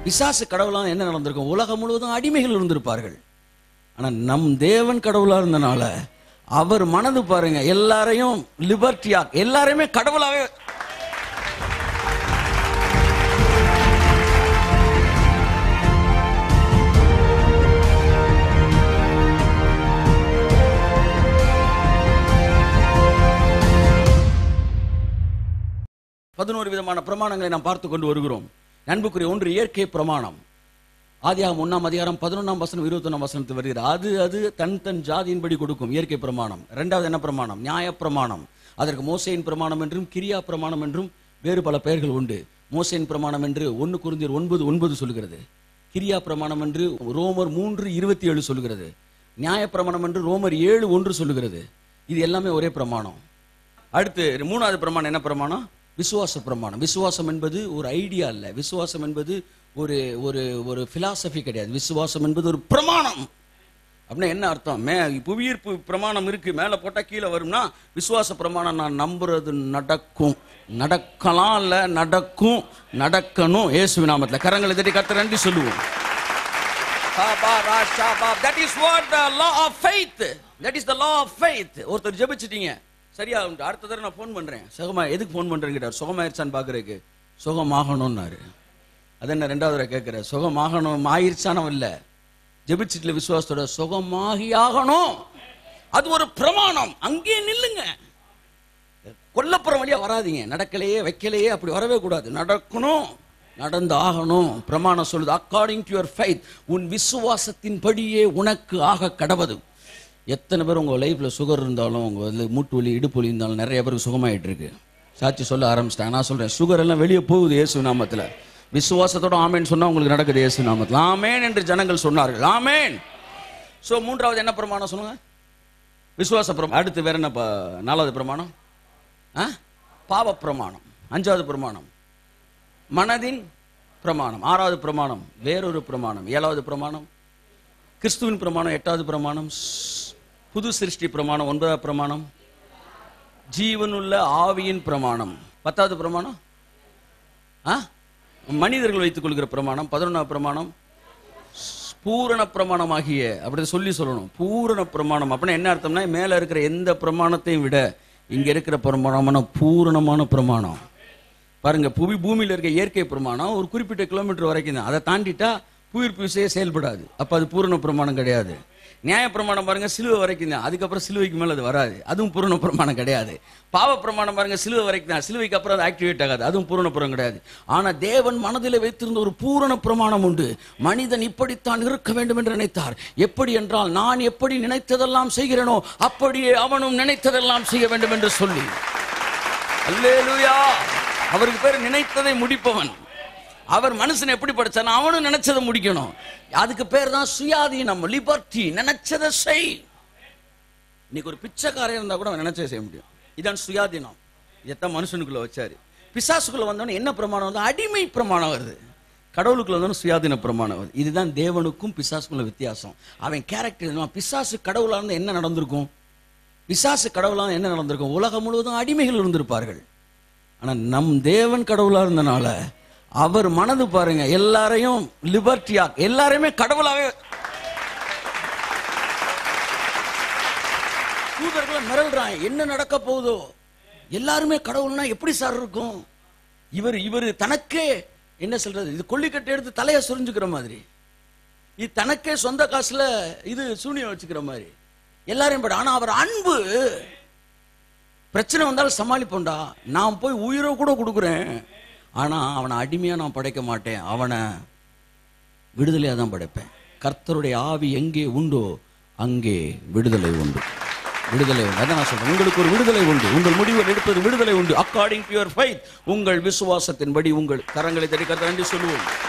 பிசாசு கடவுளாக என்ன நடந்திருக்கும் உலகம் முழுவதும் அடிமைகள் இருந்திருப்பார்கள் ஆனா நம் தேவன் கடவுளா இருந்தனால அவர் மனது பாருங்க எல்லாரையும் லிபர்ட்டியா எல்லாரையுமே கடவுளாவே பதினோரு விதமான பிரமாணங்களை நாம் பார்த்து கொண்டு வருகிறோம் அன்புக்குரிய ஒன்று இயற்கை பிரமாணம் ஆதியாகம் ஒன்னாம் அதிகாரம் பதினொன்றாம் வசனம் இருபத்தொன்னாம் வசனத்தில் வருகிறது அது அது தன் தன் ஜாதியின்படி கொடுக்கும் இயற்கை பிரமாணம் இரண்டாவது என்ன பிரமாணம் நியாய பிரமாணம் அதற்கு மோசையின் பிரமாணம் என்றும் கிரியா பிரமாணம் என்றும் வேறு பல பெயர்கள் உண்டு மோசையின் பிரமாணம் என்று ஒன்று குருந்தியர் ஒன்பது ஒன்பது சொல்கிறது கிரியா பிரமாணம் என்று ரோமர் மூன்று இருபத்தி ஏழு சொல்கிறது நியாய பிரமாணம் என்று ரோமர் ஏழு ஒன்று சொல்லுகிறது இது எல்லாமே ஒரே பிரமாணம் அடுத்து மூணாவது பிரமாணம் என்ன பிரமாணம் விசுவாச பிரமாணம் விசுவாசம் என்பது ஒரு ஐடியா இல்ல விசுவாசம் என்பது ஒரு ஒரு ஒரு பிலாசபி கிடையாது விசுவாசம் என்பது ஒரு பிரமாணம் அப்படின்னா என்ன அர்த்தம் மே புவியீர்ப்பு பிரமாணம் இருக்கு மேல போட்டா கீழே வரும்னா விசுவாச பிரமாணம் நான் நம்புறது நடக்கும் நடக்கலாம் இல்ல நடக்கும் நடக்கணும் இயேசு நாமத்துல கரங்களை தட்டி கத்த நன்றி சொல்லுவோம் that is what the law of faith that is the law of faith ஒருத்தர் ஜெபிச்சிட்டீங்க சரியா உண்டு அடுத்த தடவை நான் ஃபோன் பண்றேன் சுகமா எதுக்கு ஃபோன் பண்றேன்னு கேட்டார் சுகமாயிருச்சான்னு பாக்குறதுக்கு சுகமாகணும்னாரு அது என்ன ரெண்டாவது தடவை கேட்கிற சுகமாகணும் ஆயிருச்சானவன் இல்ல ஜெபிச்சிட்டுல விசுவாசத்தோட சுகமாகி ஆகணும் அது ஒரு பிரமாணம் அங்கேயே நில்லுங்க கொல்லப்புறம் வழியா வராதீங்க நடக்கலையே வைக்கலையே அப்படி வரவே கூடாது நடக்கணும் நடந்து ஆகணும் பிரமாணம் சொல்லுது அக்கார்டிங் டு யுவர் ஃபைத் உன் விசுவாசத்தின் படியே உனக்கு ஆக கடவது எத்தனை பேர் உங்க லைஃப்ல சுகர் இருந்தாலும் உங்க வந்து மூட்டு வலி இடுப்பு வலி இருந்தாலும் நிறைய பேருக்கு சுகமாயிட்டு இருக்கு சாட்சி சொல்ல ஆரம்பிச்சிட்டாங்க நான் சொல்றேன் சுகர் எல்லாம் வெளியே போகுது இயேசு நாமத்துல விசுவாசத்தோட ஆமேன் சொன்னா உங்களுக்கு நடக்குது இயேசு நாமத்துல ஆமேன் என்று ஜனங்கள் சொன்னார்கள் ஆமேன் சோ மூன்றாவது என்ன பிரமாணம் சொல்லுங்க விசுவாச பிரமாணம் அடுத்து வேற என்ன ப- நாலாவது பிரமாணம் ஆ? பாவ பிரமாணம் அஞ்சாவது பிரமாணம் மனதின் பிரமாணம் ஆறாவது பிரமாணம் வேறொரு பிரமாணம் ஏழாவது பிரமாணம் கிறிஸ்துவின் பிரமாணம் எட்டாவது பிரமாணம் ஸ்- புது சிருஷ்டி பிரமாணம் ஒன்பதாவது பிரமாணம் ஜீவனுள்ள ஆவியின் பிரமாணம் பத்தாவது பிரமாணம் ஆ? மனிதர்கள் வைத்துக் கொள்கிற பிரமாணம் பதினொன்றாவது பிரமாணம் ஸ்- பூரண பிரமாணமாகிய அப்படி சொல்லி சொல்லணும் பூரண பிரமாணம் அப்படின்னா என்ன அர்த்தம்னா மேல இருக்கிற எந்த பிரமாணத்தையும் விட இங்க இருக்கிற பிரமாணமான பூரணமான பிரமாணம் பாருங்க புவி பூமியில இருக்க இயற்கை பிரமாணம் ஒரு குறிப்பிட்ட கிலோமீட்டர் வரைக்கும் தான் அதை தாண்டிட்டா புவியீர்ப்பு விசையே செயல்படாது அப்ப அது பூரண பிரமாணம் கிடையாது நியாய பிரமாணம் பாருங்க சிலுவை வரைக்கும் தான் அதுக்கப்புறம் சிலுவைக்கு மேல அது வராது அதுவும் பூரண பிரமாணம் கிடையாது பாவ பிரமாணம் பாருங்க சிலுவை வரைக்கும் தான் சிலுவைக்கு அப்புறம் அது ஆக்டிவேட் ஆகாது அதுவும் பூரண பிரமாணம் கிடையாது ஆனா தேவன் மனதில் வைத்திருந்த ஒரு பூரண பிரமாணம் உண்டு மனிதன் இப்படித்தான் இருக்க வேண்டும் என்று நினைத்தார் எப்படி என்றால் நான் எப்படி நினைத்ததெல்லாம் செய்கிறேனோ அப்படியே அவனும் நினைத்ததெல்லாம் செய்ய வேண்டும் என்று சொல்லி அல்லேலூயா அவருக்கு பேர் நினைத்ததை முடிப்பவன் அவர் மனுஷன் எப்படி படைச்சான் அவனும் நினைச்சதை முடிக்கணும் அதுக்கு பேர் தான் சுயாதீனம் லிபர்ட்டி நினைச்சதை செய் இன்னைக்கு ஒரு பிச்சைக்காரன் இருந்தா கூட அவன் நினைச்சதை செய்ய முடியும் இதான் சுயாதீனம் இதைத்தான் மனுஷனுக்குள்ள வச்சாரு பிசாசுக்குள்ள வந்தவன என்ன பிரமாணம் வந்து அடிமை பிரமாணம் வருது கடவுளுக்குள்ள வந்தவன சுயாதீன பிரமாணம் வருது இதுதான் தேவனுக்கும் பிசாசுக்குள்ள வித்தியாசம் அவன் கேரக்டர் பிசாசு கடவுளா இருந்தா என்ன நடந்திருக்கும் பிசாசு கடவுளா இருந்தா என்ன நடந்திருக்கும் உலகம் முழுவதும் அடிமைகள் இருந்திருப்பார்கள் ஆனா நம் தேவன் கடவுளா இருந்தனால அவர் மனது பாருங்க எல்லாரையும் லிபர்ட்டியா எல்லாரையுமே கடவுளாவே தூதர்களை மிரள்றான் என்ன நடக்க போகுதோ எல்லாருமே கடவுள்னா எப்படி சார் இருக்கும் இவர் இவர் தனக்கே என்ன சொல்றது இது கொல்லிக்கட்டை எடுத்து தலையை சுரிஞ்சுக்கிற மாதிரி இது தனக்கே சொந்த காசுல இது சூனியம் வச்சுக்கிற மாதிரி எல்லாரையும் பட ஆனா அவர் அன்பு பிரச்சனை வந்தாலும் சமாளிப்போம்டா நான் போய் உயிரை கூட கொடுக்குறேன் ஆனா அவனை அடிமையா நான் படைக்க மாட்டேன் அவனை விடுதலையா தான் படைப்பேன் கர்த்தருடைய ஆவி எங்கே உண்டோ அங்கே விடுதலை உண்டு விடுதலை உண்டு அதான் நான் சொல்றேன் உங்களுக்கு ஒரு விடுதலை உண்டு உங்கள் முடிவில் எடுப்பது விடுதலை உண்டு அக்கார்டிங் டு யுவர் ஃபைத் உங்கள் விசுவாசத்தின்படி உங்கள் கரங்களை தடி கர்த்தர் நன்றி சொல்லுவோம்